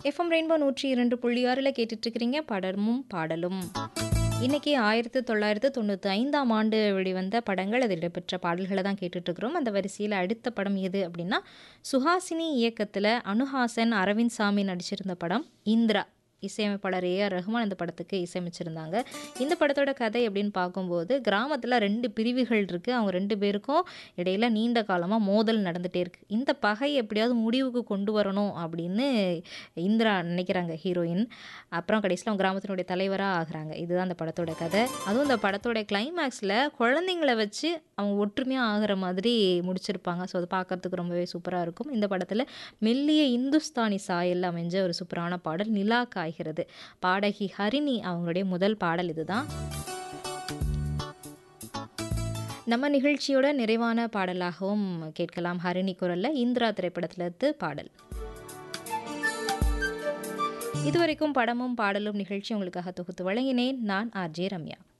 FM rainbow நூற்றி இரண்டு புள்ளி ஆறில் கேட்டுட்ருக்கிறீங்க படமும் பாடலும் இன்னைக்கு ஆயிரத்து தொள்ளாயிரத்து தொண்ணூற்றி ஐந்தாம் ஆண்டு வெளிவந்த படங்கள் அதில் இடம்பெற்ற பாடல்களை தான் கேட்டுட்ருக்குறோம் அந்த வரிசையில் அடுத்த படம் எது அப்படின்னா சுஹாசினி இயக்கத்தில் அனுஹாசன் அரவிந்த் சாமி நடிச்சிருந்த படம் இந்திரா இசையமைப்பாளர் ஏ ஆர் ரஹ்மான் இந்த படத்துக்கு இசையமைச்சிருந்தாங்க இந்த படத்தோட கதை அப்படின்னு பார்க்கும்போது கிராமத்தில் ரெண்டு பிரிவுகள் இருக்குது அவங்க ரெண்டு பேருக்கும் இடையில நீண்ட காலமாக மோதல் நடந்துகிட்டே இருக்குது இந்த பகை எப்படியாவது முடிவுக்கு கொண்டு வரணும் அப்படின்னு இந்திரா நினைக்கிறாங்க ஹீரோயின் அப்புறம் கடைசியில் அவங்க கிராமத்தினுடைய தலைவராக ஆகுறாங்க இதுதான் அந்த படத்தோட கதை அதுவும் இந்த படத்தோட கிளைமேக்ஸில் குழந்தைங்கள வச்சு அவங்க ஒற்றுமையாக ஆகிற மாதிரி முடிச்சிருப்பாங்க ஸோ அது பார்க்கறதுக்கு ரொம்பவே சூப்பராக இருக்கும் இந்த படத்தில் மெல்லிய இந்துஸ்தானி சாயல் அமைஞ்ச ஒரு சூப்பரான பாடல் நிலா காய்கிறது பாடகி ஹரிணி அவங்களுடைய முதல் பாடல் இதுதான் நம்ம நிகழ்ச்சியோட நிறைவான பாடலாகவும் கேட்கலாம் ஹரிணி குரல்ல இந்திரா திரைப்படத்திலிருந்து பாடல் இதுவரைக்கும் படமும் பாடலும் நிகழ்ச்சி உங்களுக்காக தொகுத்து வழங்கினேன் நான் ஆர்ஜே ரம்யா